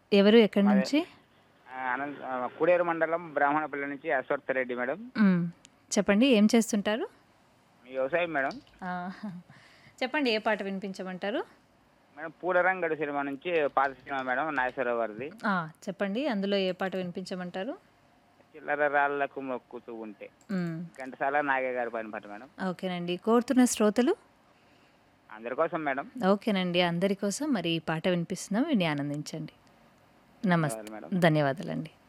ఎవరు ఎక్కడి నుంచి ఆ, అనంత ఆ, కుడేరు మండలం బ్రాహ్మణపల్లి నుంచి అశ్వర్థ రెడ్డి మేడం మ్, చెప్పండి ఏం చేస్తుంటారు మీ వ్యవసాయం మేడం ఆ, చెప్పండి ఏ పాట వినిపించమంటారు మేడం పూలరంగడు సినిమా నుంచి పాత సినిమా మేడం నాగేశ్వరరావు గారిది ఆ, చెప్పండి అందులో ఏ పాట వినిపించమంటారు చిల్లర రాళ్లకు మొక్కుతూ ఉంటే మ్, ఘంటసాల నాగే గారి పని పాట మేడం ఓకేనండి కోరుతున్న శ్రోతలు అందరి కోసం మేడం ఓకేనండి అందరి కోసం మరి ఈ పాట వినిపిస్తున్నాం విని ఆనందించండి నమస్తే మేడం ధన్యవాదాలండి